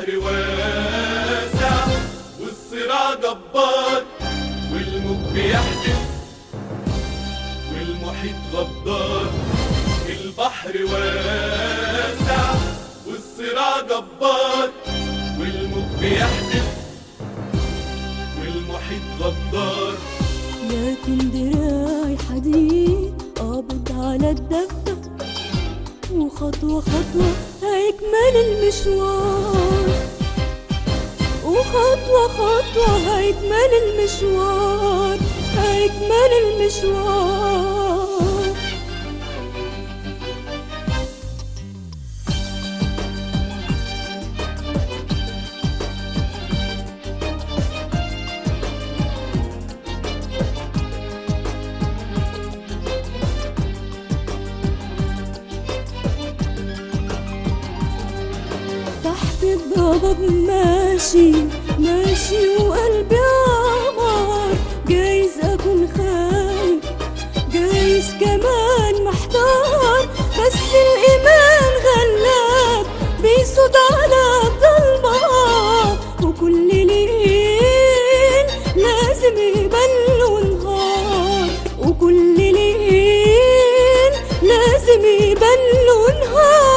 البحر واسع والصراع جبار والموج بيحدف والمحيط غدار البحر واسع والصراع جبار والموج بيحدف والمحيط غدار لكن دراعي حديد قابض على الدفة وخطوة خطوة هيكمل المشوار وخطوة خطوة هيكمل المشوار هيكمل المشوار تحت الضباب ماشي ماشي وقلبي عمار جايز اكون خايف جايز كمان محتار بس الايمان غلاب بيصوت على الضلمة وكل ليل لازم يبان له نهار وكل ليل لازم يبان له نهار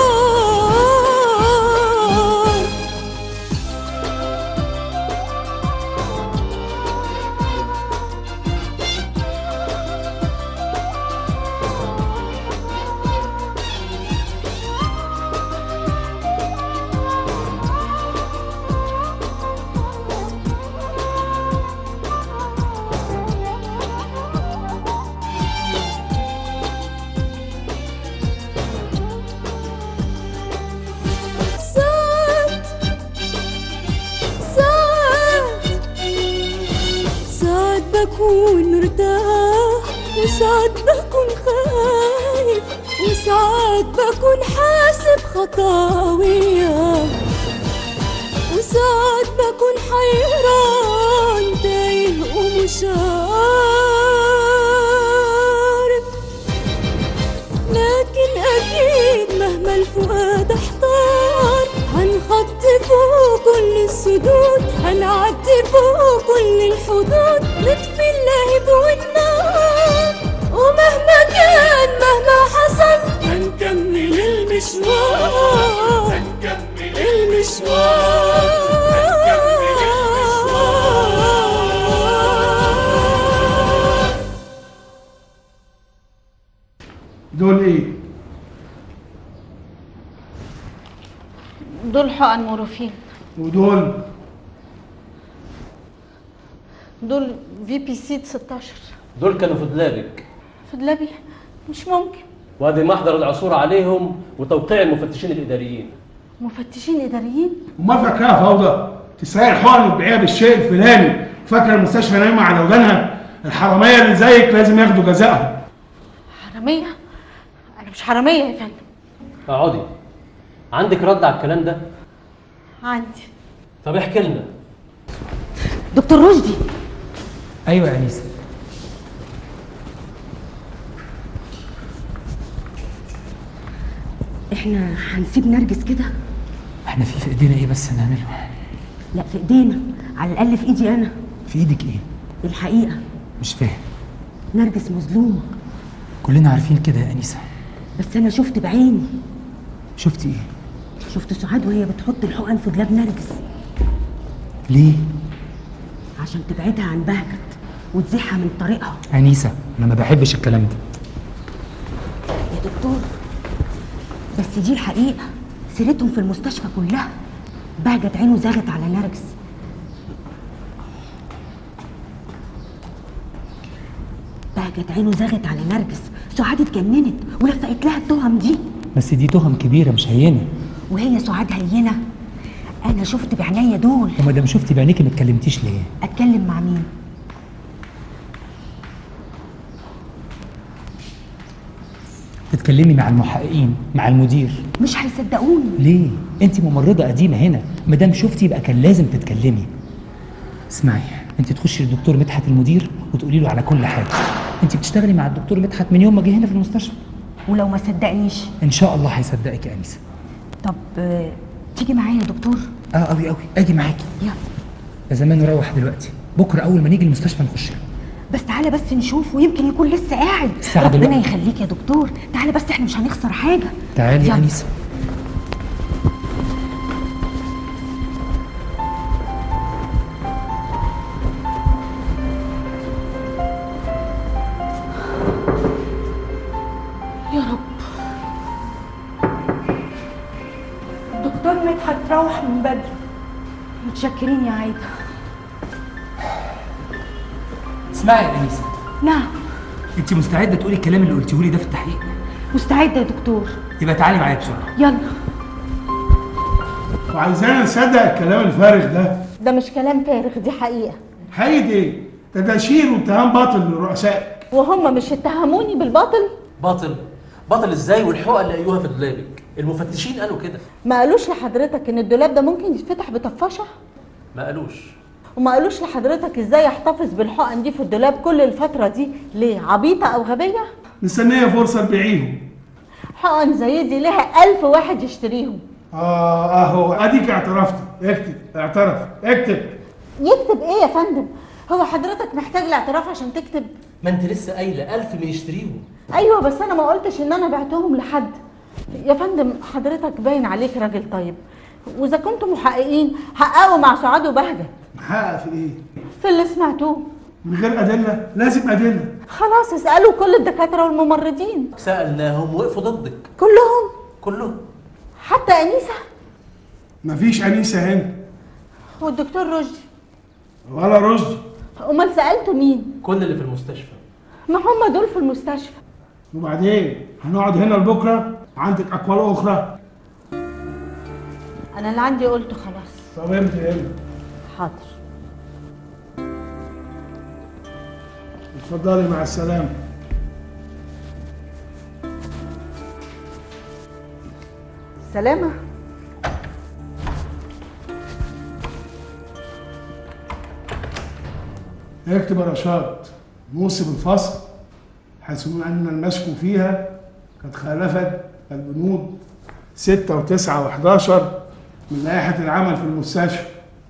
ساعات ساعات ساعات بكون مرتاح وساعات بكون خايف وساعات بكون حاسب خطاوية وساعات بكون حيران تايه ومش عارف لكن أكيد مهما الفؤاد احتار هنخطي فوق كل السدود هنعدي فوق كل الحدود نطفي اللهب والنار ومهما كان مهما حصل هنكمل المشوار هنكمل المشوار دول ايه؟ دول حقن مورفين ودول دول في بي سي 16 دول كانوا في دولابك في دلابي مش ممكن وادي محضر العثور عليهم وتوقيع المفتشين الاداريين مفتشين اداريين امال فاكراها فوضى تسرق الحقن وتبيعها بالشيء الفلاني فاكره المستشفى نايمه على ودانها الحراميه اللي زيك لازم ياخدوا جزائها حراميه انا مش حراميه يا فندم اقعدي عندك رد على الكلام ده عندي طب احكي لنا دكتور رشدي ايوه يا انيسه احنا هنسيب نرجس كده احنا في في ايدينا ايه بس نعمله لا في ايدينا على الاقل في ايدي انا في ايدك ايه الحقيقه مش فاهم نرجس مظلومه كلنا عارفين كده يا انيسه بس انا شفت بعيني شفتي ايه شفت سعاد وهي بتحط الحقن في دولاب نرجس ليه عشان تبعدها عن بهجت وتزيحها من طريقها انيسه انا ما بحبش الكلام ده يا دكتور بس دي الحقيقه سيرتهم في المستشفى كلها بهجت عينه زاغت على نرجس بهجت عينه زاغت على نرجس سعاد اتجننت ولفقت لها التهم دي بس دي تهم كبيره مش هينه وهي سعاد هينه انا شفت بعينيا دول وما دام شفتي بعينيكي ما اتكلمتيش ليه اتكلم مع مين تتكلمي مع المحققين مع المدير مش هيصدقوني ليه انت ممرضه قديمه هنا ما دام شفتي يبقى كان لازم تتكلمي اسمعي انت تخشي للدكتور مدحت المدير وتقولي له على كل حاجه انت بتشتغلي مع الدكتور مدحت من يوم ما جه هنا في المستشفى ولو ما صدقنيش ان شاء الله هيصدقك يا انسه طب آه، تيجي معايا يا دكتور اه قوي قوي اجي معاكي يلا يا زمان نروح دلوقتي بكره اول ما نيجي المستشفى نخش له بس تعالى بس نشوفه يمكن يكون لسه قاعد الساعة ربنا دلوقتي. يخليك يا دكتور تعالى بس احنا مش هنخسر حاجه تعالي يا يلا. انيسه يا رب دكتور مدحت روح من بدري متشكرين يا عايده اسمعي يا انيسه نعم انت مستعده تقولي الكلام اللي قلتيه لي ده في التحقيق مستعده يا دكتور يبقى تعالي معايا بسرعه يلا وعايزانا نصدق الكلام الفارغ ده ده مش كلام فارغ دي حقيقة حقيقة ايه؟ ده تشهير واتهام باطل لرؤسائك وهم مش اتهموني بالباطل باطل باطل ازاي والحقن اللي لقيوها في دولابك المفتشين قالوا كده ما قالوش لحضرتك ان الدولاب ده ممكن يتفتح بطفشه ما قالوش وما قالوش لحضرتك ازاي احتفظ بالحقن دي في الدولاب كل الفترة دي ليه عبيطة او غبية مستنية فرصة تبيعيهم حقن زي دي لها ألف واحد يشتريهم اه اهو اديك اعترفت اكتب اعترف اكتب يكتب ايه يا فندم هو حضرتك محتاج الاعتراف عشان تكتب ما انت لسه قايله ألف من يشتريهم ايوه بس انا ما قلتش ان انا بعتهم لحد يا فندم حضرتك باين عليك راجل طيب واذا كنتم محققين حققوا مع سعاد وبهجت محقق في ايه؟ في اللي سمعتوه من غير ادله؟ لازم ادله خلاص اسالوا كل الدكاتره والممرضين سالناهم وقفوا ضدك كلهم كلهم حتى انيسه مفيش انيسه هنا والدكتور رشدي ولا رشدي امال سالتوا مين كل اللي في المستشفى ما هم دول في المستشفى وبعدين هنقعد هنا لبكره عندك اقوال اخرى انا اللي عندي قلته خلاص طب امتى هنا حاضر اتفضلي مع السلامه سلامه اكتب يا رشاد موسم الفصل حيث ان المشك فيها قد خالفت البنود 6 و9 و11 من لائحه العمل في المستشفى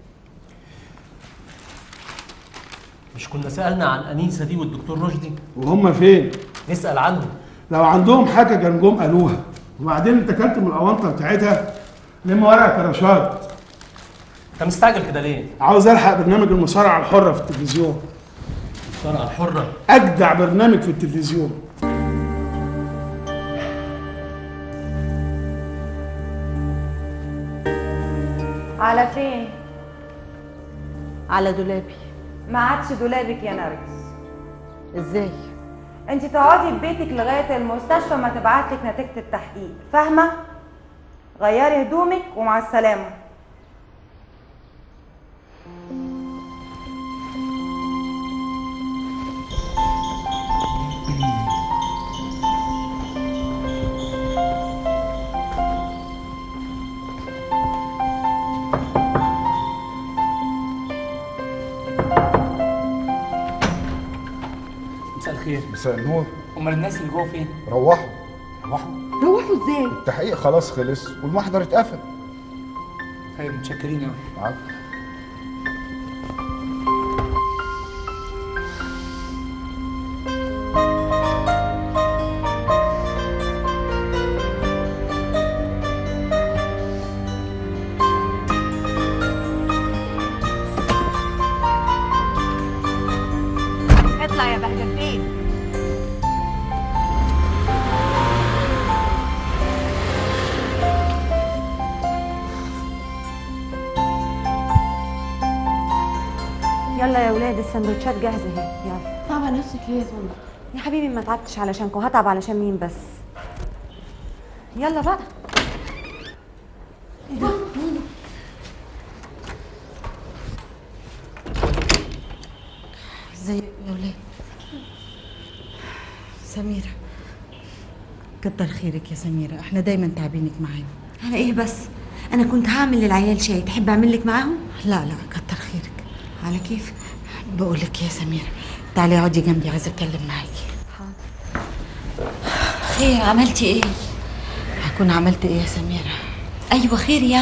مش كنا سالنا عن انيسه دي والدكتور رشدي وهم فين؟ نسال عنهم لو عندهم حاجه كان جم قالوها وبعدين انت كلت من الاونطه بتاعتها لم ورقك يا رشاد انت مستعجل كده ليه عاوز الحق برنامج المصارعه الحره في التلفزيون الصنعه الحره اجدع برنامج في التلفزيون على فين؟ على دولابي ما عادش دولابك يا نرجس ازاي انت تقعدي في بيتك لغايه المستشفى ما تبعتلك نتيجه التحقيق فاهمه غيري هدومك ومع السلامه مساء الخير مساء النور امال الناس اللي جوه فين روحوا روحوا روحوا ازاي التحقيق خلاص خلص والمحضر اتقفل طيب متشكرين قوي عفو اطلع يا بهجت فين يلا يا ولاد السندوتشات جاهزه اهي يلا تعب نفسك ليه يا طنط يا حبيبي ما تعبتش علشانكم هتعب علشان مين بس يلا بقى ازيك يا ولاد سميرة كتر خيرك يا سميرة احنا دايما تعبينك معانا على ايه بس انا كنت هعمل للعيال شاي تحب اعمل لك معاهم لا لا كتر خيرك على كيف بقول لك يا سميرة تعالي اقعدي جنبي عايزة اتكلم معاكي خير عملتي ايه هكون عملت ايه يا سميرة ايوه خير يعني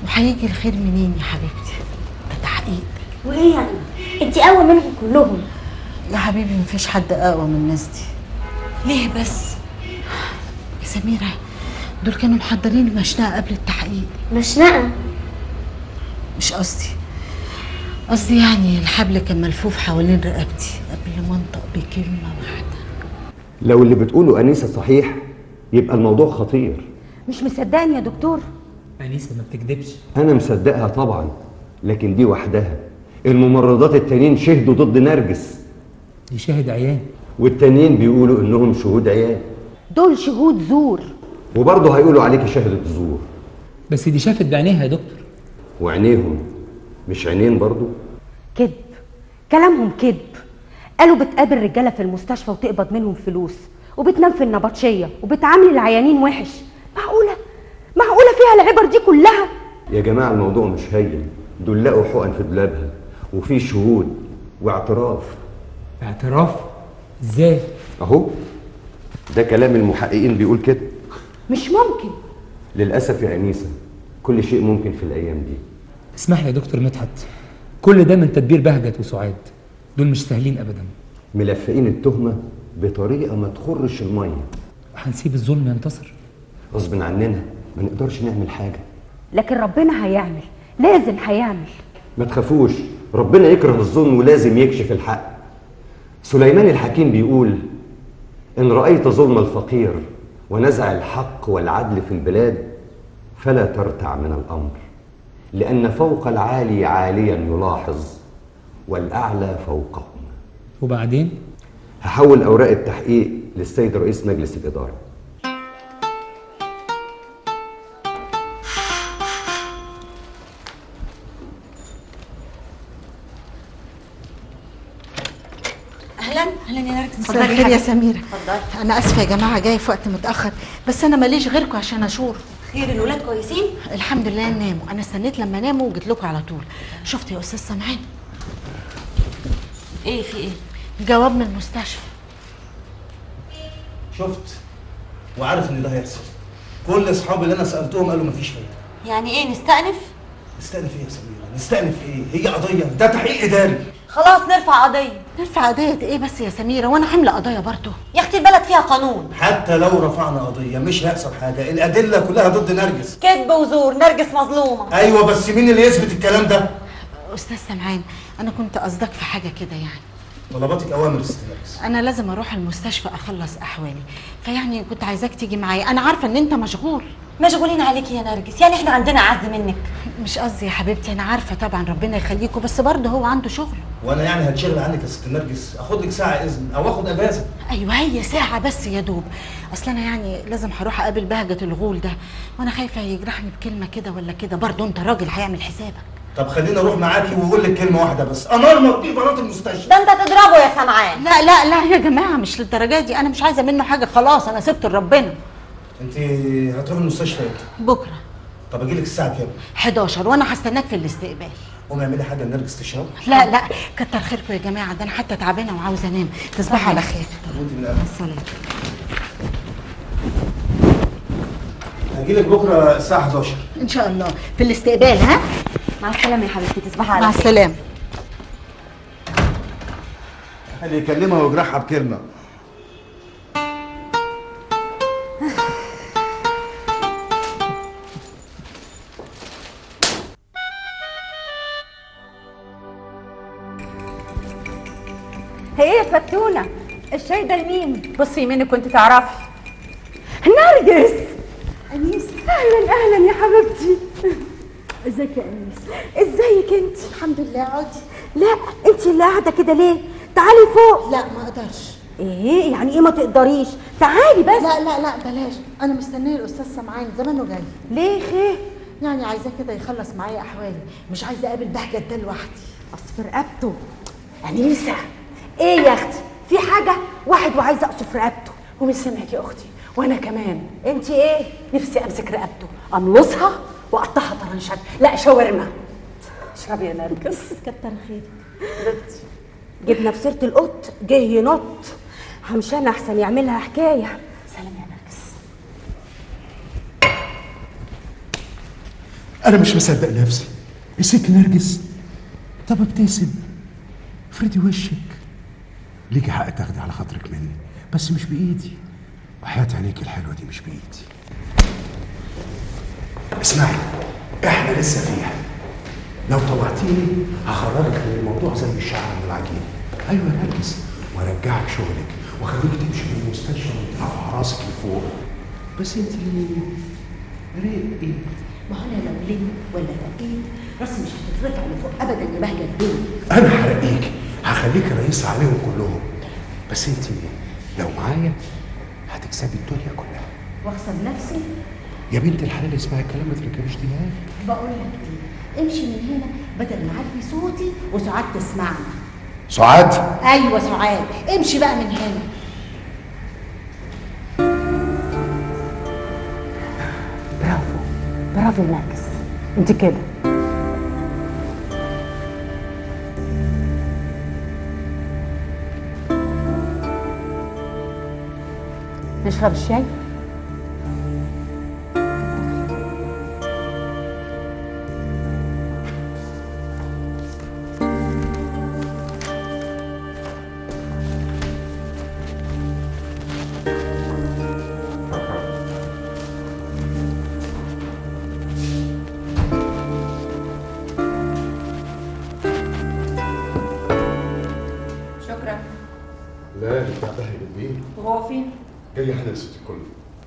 وهيجي الخير منين يا حبيبتي ده تحقيق وايه يعني انت اقوى منهم كلهم يا حبيبي مفيش حد اقوى من الناس دي ليه بس يا سميرة دول كانوا محضرين المشنقة قبل التحقيق مشنقه مش قصدي قصدي يعني الحبل كان ملفوف حوالين رقبتي قبل ما انطق بكلمة واحدة لو اللي بتقوله أنيسة صحيح يبقى الموضوع خطير مش مصدقني يا دكتور انيسه ما بتكدبش أنا مصدقها طبعا لكن دي وحدها الممرضات التانيين شهدوا ضد نرجس دي شاهد عيان والتانيين بيقولوا إنهم شهود عيال دول شهود زور وبرضه هيقولوا عليكي شهدة زور بس دي شافت بعينيها يا دكتور وعينيهم مش عينين برضه كذب كلامهم كذب قالوا بتقابل رجاله في المستشفى وتقبض منهم فلوس وبتنام في النبطشيه وبتعامل العيانين وحش معقوله معقوله فيها العبر دي كلها يا جماعة الموضوع مش هين دول لقوا حقن في دولابها وفي شهود واعتراف اعتراف ازاي أهو ده كلام المحققين بيقول كده مش ممكن للأسف يا أنيسة كل شيء ممكن في الأيام دي اسمح لي يا دكتور مدحت كل ده من تدبير بهجت وسعاد دول مش سهلين ابدا ملفقين التهمة بطريقة ما تخرش المية وهنسيب الظلم ينتصر غصب عننا ما نقدرش نعمل حاجة لكن ربنا هيعمل لازم هيعمل ما تخافوش ربنا يكره الظلم ولازم يكشف الحق سليمان الحكيم بيقول إن رأيت ظلم الفقير ونزع الحق والعدل في البلاد فلا ترتع من الأمر لأن فوق العالي عاليا يلاحظ والأعلى فوقهم وبعدين هحول أوراق التحقيق للسيد رئيس مجلس الإدارة اهلا اهلا يا نرجس مساء الخير يا سميرة اتفضلي انا اسفة يا جماعة جاي في وقت متأخر بس انا ماليش غيركم عشان اشور خير الولاد كويسين الحمد لله ناموا انا استنيت لما ناموا وجيت لكم على طول شفت يا استاذ سمعان ايه في ايه جواب من المستشفى شفت وعارف ان ده هيحصل كل اصحابي اللي انا سالتهم قالوا مفيش فايده يعني ايه نستأنف نستأنف ايه يا سميرة نستأنف ايه هي قضيه ده تحقيق اداري خلاص نرفع قضيه نرفع قضية ايه بس يا سميرة وانا حاملة قضايا برضه يا اختي البلد فيها قانون حتى لو رفعنا قضيه مش هيحصل حاجه الادله كلها ضد نرجس كذب وزور نرجس مظلومه ايوه بس مين اللي يثبت الكلام ده استاذ سمعان انا كنت قصدك في حاجة كده يعني طلباتك اوامر يا ست نرجس انا لازم اروح المستشفى اخلص احوالي فيعني كنت عايزاك تيجي معايا انا عارفة ان انت مشغول مشغولين عليكي يا نرجس يعني احنا عندنا اعز منك مش قصدي يا حبيبتي انا عارفة طبعا ربنا يخليكوا بس برضه هو عنده شغل وانا يعني هتشغل عنك يا ست نرجس اخد لك ساعه اذن او اخد اجازه ايوه هي ساعة بس يا دوب اصل انا يعني لازم هروح اقابل بهجة الغول ده وانا خايفة يجرحني بكلمة كده ولا كده برضه انت راجل هيعمل حسابك طب خليني اروح معاكي واقول لك كلمه واحده بس امرمط بيه بنات المستشفى ده انت تضربه يا سمعان لا لا لا يا جماعة مش للدرجة دي انا مش عايزة منه حاجة خلاص انا سبت لربنا انت هتروحي المستشفى امتى بكرة طب اجي لك الساعه كام 11 وانا هستناك في الاستقبال قومي اعملي حاجه لنرجس تشرب لا لا كتر خيركم يا جماعة ده انا حتى تعبانة وعاوزة انام تصبحوا على خير وانت من مع الأهل. السلامة هجي لك بكره الساعه 11 ان شاء الله في الاستقبال ها مع السلامه يا حبيبتي تصبحي على مع خير السلامة اللي يكلمها ويجرحها بكلمه ايه يا فتونه الشاي ده لمين بصي يمينك كنت تعرفي نرجس انيس اهلا اهلا يا حبيبتي ازيك يا انيس ازيك انت الحمد لله عادي لا انت اللي قاعده كده ليه تعالي فوق لا ما اقدرش ايه يعني ايه ما تقدريش تعالي بس لا لا لا بلاش انا مستنيه الاستاذ سمعان زمانه جاي ليه خير يعني عايزاه كده يخلص معايا احوالي مش عايزه اقابل بهجت ده لوحدي اصف رقبته انيسه ايه يا اختي في حاجه واحد وعايزه اقصف رقبته ومن سمعك يا اختي وانا كمان انت ايه نفسي امسك رقبته املصها واقطعها طرنشات لا شاورما اشربي يا نرجس كتر خيرك جبنا في سيره القط جه ينط همشان احسن يعملها حكايه سلام يا نرجس انا مش مصدق نفسي الست نرجس طب ابتسم افردي وشك ليكي حق تاخدي على خاطرك مني بس مش بايدي وحياة عينيك الحلوه دي مش بايدي اسمعي احنا لسه فيها لو طوعتيني هخرجك من الموضوع زي الشعر من العجين ايوه يا نرجس وارجعك شغلك واخليك تمشي من المستشفى وترفع راسك لفوق بس انت رقي ما هو انا لو لم ولا رقيت راسي مش هتترفع لفوق ابدا يا بهجه الدنيا انا هرقيك هخليك رئيس عليهم كلهم بس انت لو معايا هتكسبي الدنيا كلها واخسر نفسي يا بنت الحلال اسمعي الكلام ما تركبيش دماغك بقول لك ايه امشي من هنا بدل ما اعلي صوتي وسعاد تسمعني سعاد ايوه سعاد امشي بقى من هنا برافو برافو يا نرجس انت كده نشرب الشاي شكرا لا اللي بتاعتها بالبيت وهو فين؟ جاي حالا ست الكل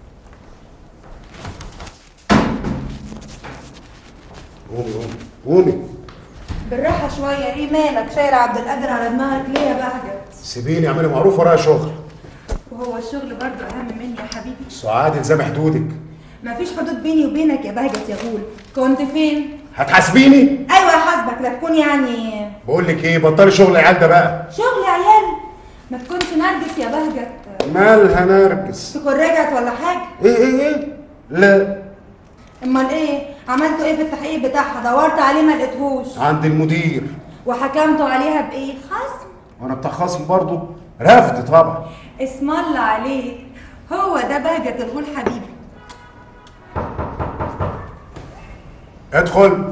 قومي قومي قومي بالراحة شوية ايه مالك شايل عبد القادر على دماغك ليه يا بهجت؟ سيبيني اعملي معروف ورايا شغل وهو الشغل برضه أهم مني يا حبيبي سعاد الزمي حدودك مفيش حدود بيني وبينك يا بهجت يا غول كنت فين؟ هتحاسبيني أيوة حاسبك لا تكون يعني بقول لك ايه بطلي شغل العيال ده بقى شغل يا عيال ما تكونش نرجس يا بهجت مالها نرجس تكون رجعت ولا حاجة ايه ايه ايه لا امال ايه عملتوا ايه في التحقيق بتاعها دورت عليه ما لقيتهوش عند المدير وحكمتوا عليها بايه خصم وانا بتاع خصم برضه رفض طبعا اسم الله عليك هو ده بهجة الغول حبيبي ادخل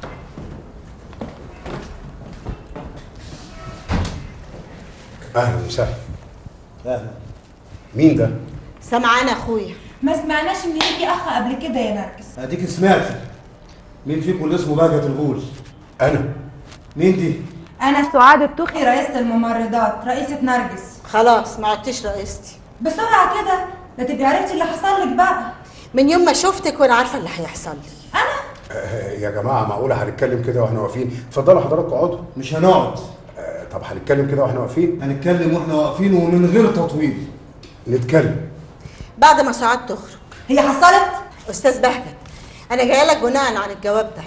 اهلا وسهلا اهلا مين ده؟ سمعان اخويا ما سمعناش ان ليكي اخ قبل كده يا نرجس اديك سمعتي مين فيكم اللي اسمه بهجة الغول؟ انا مين دي؟ انا سعاد التوخي رئيسة الممرضات رئيسة نرجس خلاص ما عدتش رئيستي بسرعة كده ده تبقي عرفتي اللي حصل لك بقى من يوم ما شفتك وانا عارفه اللي هيحصل لي آه، يا جماعه معقوله هنتكلم كده واحنا واقفين اتفضلوا حضراتكم اقعدوا مش هنقعد آه، طب هنتكلم كده واحنا واقفين هنتكلم واحنا واقفين ومن غير تطويل نتكلم بعد ما سعاد تخرج هي حصلت استاذ بهجت انا جايه لك بناء عن الجواب ده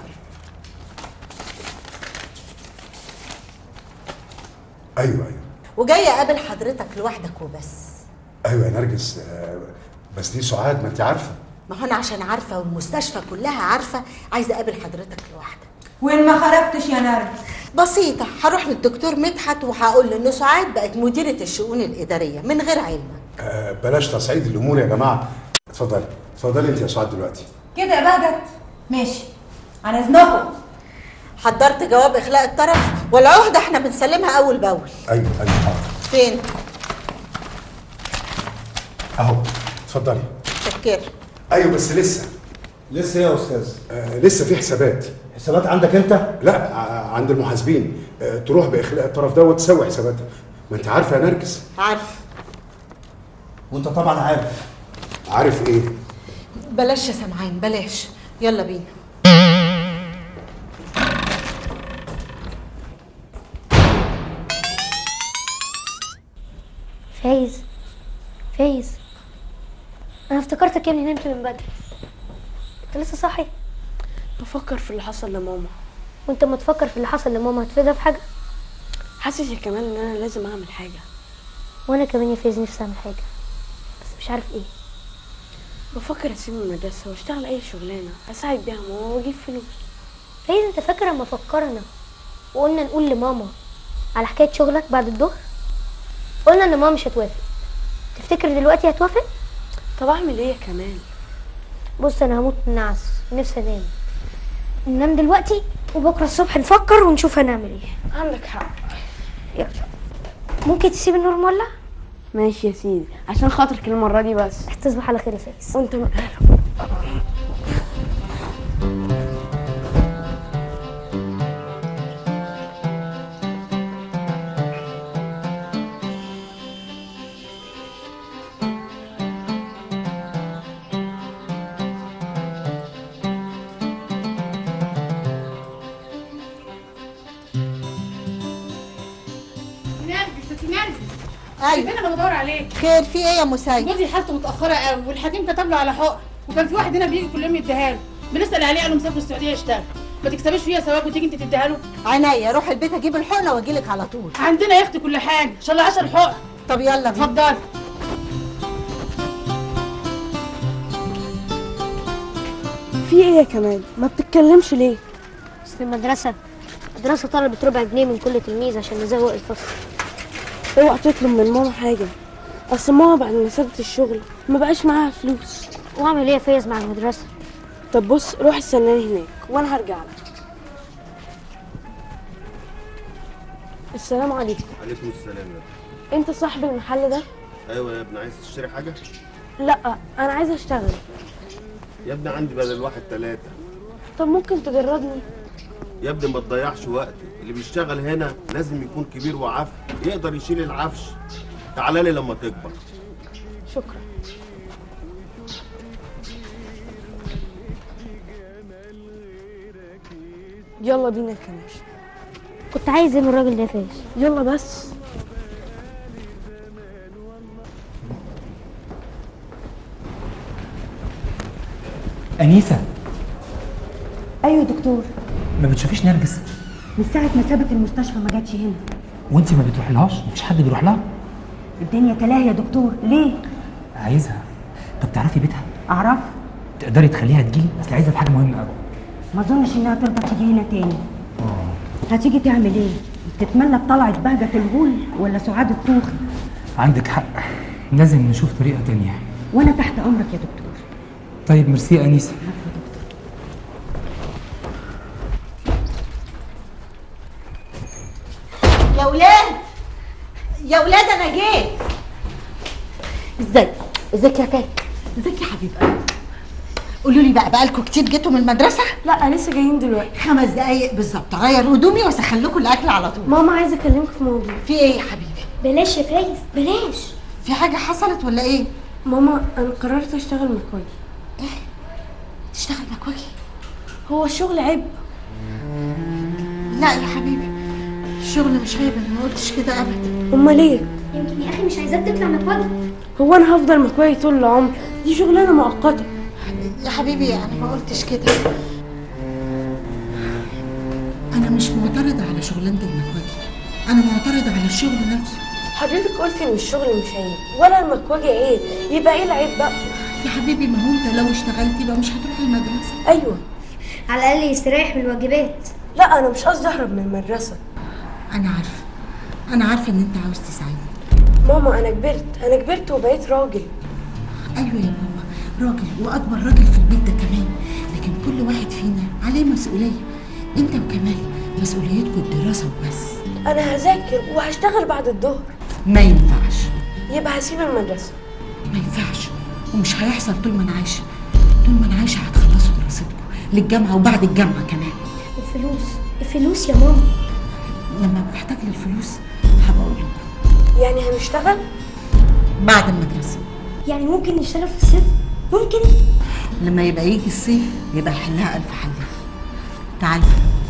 ايوه ايوه وجايه اقابل حضرتك لوحدك وبس ايوه يا نرجس آه، بس دي سعاد ما انت عارفه ما هو انا عشان عارفه والمستشفى كلها عارفه عايزه اقابل حضرتك لوحدك وين ما خرجتش يا نرجس بسيطه هروح للدكتور مدحت وهقول له ان سعاد بقت مديره الشؤون الاداريه من غير علمك آه، بلاش تصعيد الامور يا جماعه اتفضلي اتفضلي انت يا سعاد دلوقتي كده يا بهجت ماشي على اذنكم حضرت جواب اخلاء الطرف والعهده احنا بنسلمها اول باول ايوه ايوه حاضر فين اهو اتفضلي شكر ايوه بس لسه لسه يا استاذ آه لسه في حسابات حسابات عندك انت لا ع- عند المحاسبين آه تروح باخلاء الطرف ده وتسوي حساباتها ما انت عارفه يا نرجس عارف وانت طبعا عارف عارف ايه بلاش يا سمعان بلاش يلا بينا فايز فايز انا افتكرتك يا ابني نمت من بدري انت لسه صاحي بفكر في اللي حصل لماما وانت ما تفكر في اللي حصل لماما هتفيدها في حاجه حاسس يا كمان ان انا لازم اعمل حاجه وانا كمان يا فايز نفسي اعمل حاجه بس مش عارف ايه بفكر اسيب المدرسه واشتغل اي شغلانه اساعد بيها ماما واجيب فلوس فايز انت فاكر لما فكرنا وقلنا نقول لماما على حكايه شغلك بعد الظهر قلنا ان ماما مش هتوافق تفتكر دلوقتي هتوافق طب اعمل ايه يا كمان بص انا هموت من النعس نفسي انام ننام دلوقتي وبكره الصبح نفكر ونشوف هنعمل ايه عندك حق يلا ممكن تسيب النور مولع ماشي يا سيدي عشان خاطرك المره دي بس تصبح على خير يا فارس وانت م... نرجس ست نرجس أيوة. فين انا بدور عليك خير في ايه يا مسيد جوزي حالته متاخره قوي والحكيم كتب له على حقن وكان في واحد هنا بيجي كل يوم يديها له بنسال عليه قالوا مسافر السعوديه يشتغل ما تكسبيش فيها ثواب وتيجي انت تديها له عينيا روح البيت اجيب الحقنه واجيلك على طول عندنا يا اختي كل حاجه ان شاء الله 10 حقن طب يلا اتفضلي في ايه يا كمال ما بتتكلمش ليه بس المدرسة المدرسة طلبت ربع جنيه من كل تلميذ عشان نزوق الفصل اوعى تطلب من ماما حاجه اصل ماما بعد ما سابت الشغل ما بقاش معاها فلوس واعمل ايه يا فايز مع المدرسة طب بص روح استناني هناك وانا هرجع لك السلام عليكم عليكم السلام يا ابني انت صاحب المحل ده ايوه يا ابني عايز تشتري حاجه لا انا عايزه اشتغل يا ابني عندي بدل واحد ثلاثة طب ممكن تجردني يا ابني ما تضيعش وقت اللي بيشتغل هنا لازم يكون كبير وعافي يقدر يشيل العفش تعالى لي لما تكبر شكرا يلا بينا الكناش كنت عايز ايه من الراجل ده يا فايز يلا بس انيسه ايوه دكتور ما بتشوفيش نرجس من ساعه ما سابت المستشفى ما جاتش هنا وانت ما بتروحلهاش مفيش حد بيروح لها الدنيا تلاهي يا دكتور ليه عايزها طب تعرفي بيتها اعرف تقدري تخليها تجيلي اصل عايزها في حاجه مهمه قوي ما اظنش انها ترضى تيجي هنا تاني هتيجي تعمل ايه تتمنى طلعت بهجة الغول ولا سعاد الطوخي عندك حق لازم نشوف طريقه تانية وانا تحت امرك يا دكتور طيب ميرسي يا انيسه يا ولاد يا ولاد انا جيت ازيك ازيك يا فاك ازيك يا حبيب قلبي قولوا لي بقى بقالكم كتير جيتوا من المدرسه لا لسه جايين دلوقتي خمس دقايق بالظبط اغير هدومي واسخن لكم الاكل على طول ماما عايزه اكلمك في موضوع في ايه يا حبيبي بلاش يا فايز بلاش في حاجه حصلت ولا ايه ماما انا قررت اشتغل مكواجي تشتغل مكواجي هو الشغل عيب لا يا حبيبي الشغل مش عيب انا ما قلتش كده ابدا امال ايه يمكن يا اخي مش عايزاك تطلع مكواجي هو انا هفضل مكواجي طول العمر دي شغلانه مؤقته يا حبيبي انا ما قلتش كده انا مش معترضه على شغلانه المكواجي انا معترضه على الشغل نفسه حضرتك قلت ان الشغل مش عيب ولا المكواجي عيب يبقى ايه العيب بقى يا حبيبي ما هو انت لو اشتغلت يبقى مش هتروح المدرسه ايوه على الاقل يستريح من الواجبات لا انا مش قصدي اهرب من المدرسه انا عارفه انا عارفه ان انت عاوز تساعدني ماما انا كبرت انا كبرت وبقيت راجل ايوه يا ماما راجل واكبر راجل في البيت ده كمان لكن كل واحد فينا عليه مسؤوليه انت وكمال مسؤوليتكم الدراسه وبس انا هذاكر وهشتغل بعد الظهر ما ينفعش يبقى هسيب المدرسه ما ينفعش ومش هيحصل طول ما انا عايشه طول ما انا عايشه هتخلصوا دراستكم للجامعه وبعد الجامعه كمان الفلوس الفلوس يا ماما لما ابقى احتاج للفلوس هبقى اقول لكم يعني هنشتغل بعد المدرسه يعني ممكن نشتغل في الصيف ممكن لما يبقى يجي الصيف يبقى حلها الف حل تعالوا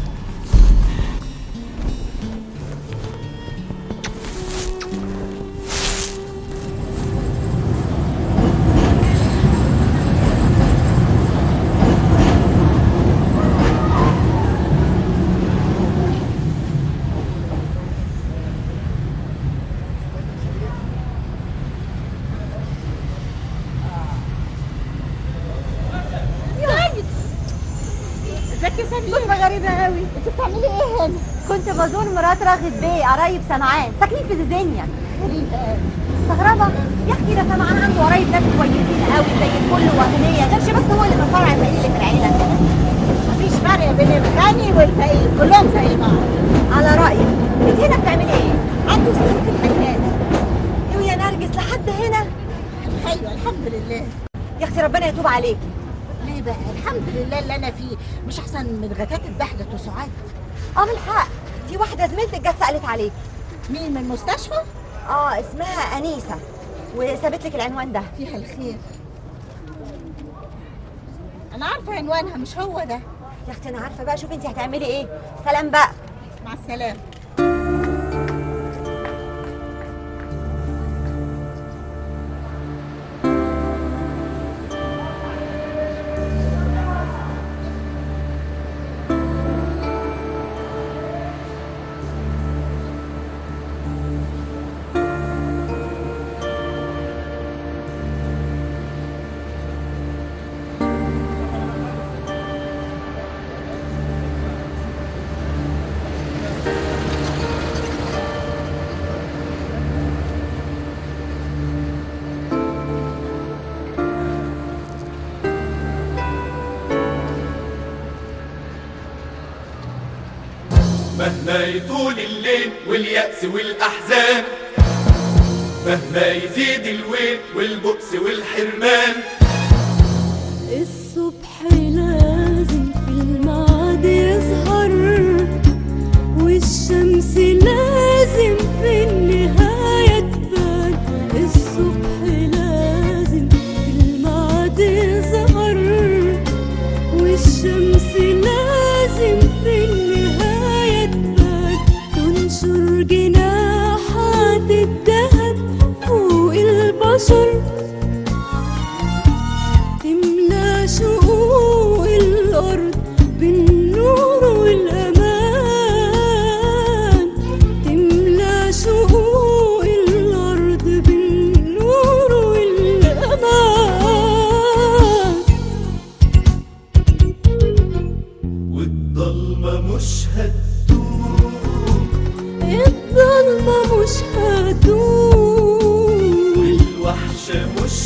ازيك يا سامي صدفة غريبة قوي انت بتعملي ايه هنا؟ كنت بزور مرات راغب بيه قرايب سمعان ساكنين في زيزينيا غريبة قوي مستغربة يا اختي ده سمعان عنده قرايب ناس كويسين قوي زي الفل واغنياء غيرش بس هو اللي من فرع الفقير اللي في العيلة مفيش فرق بين مكتوب عليكي ليه بقى الحمد لله اللي انا فيه مش احسن من غتاتة بهجت وسعاد اه بالحق دي واحده زميلتك جت سالت عليك مين من المستشفى اه اسمها انيسه وسابت لك العنوان ده فيها الخير انا عارفه عنوانها مش هو ده يا اختي انا عارفه بقى شوفي انت هتعملي ايه سلام بقى مع السلامه مهما يطول الليل واليأس والأحزان مهما يزيد الويل والبؤس والحرمان الصبح لازم في الميعاد يظهر والشمس لازم في النهاية تبان الصبح لازم في الميعاد يظهر والشمس لازم في النهاية تبان تنشر جناحات الذهب فوق البشر تملى شقوق الأرض بالنور والأمان تملى شقوق الأرض بالنور والأمان والضلمة مش الظلمة مش هتدوم والوحشة مش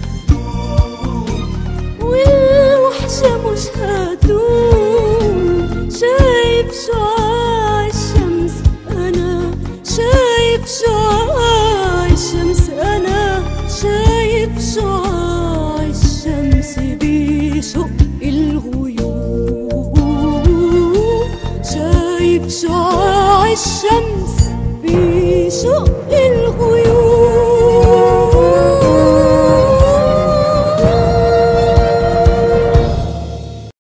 والوحشة مش هتدوم شايف شعاع الشمس أنا شايف شعاع الشمس أنا شايف شعاع الشمس بيشق الغيوم شايف شعاع الشمس بيشق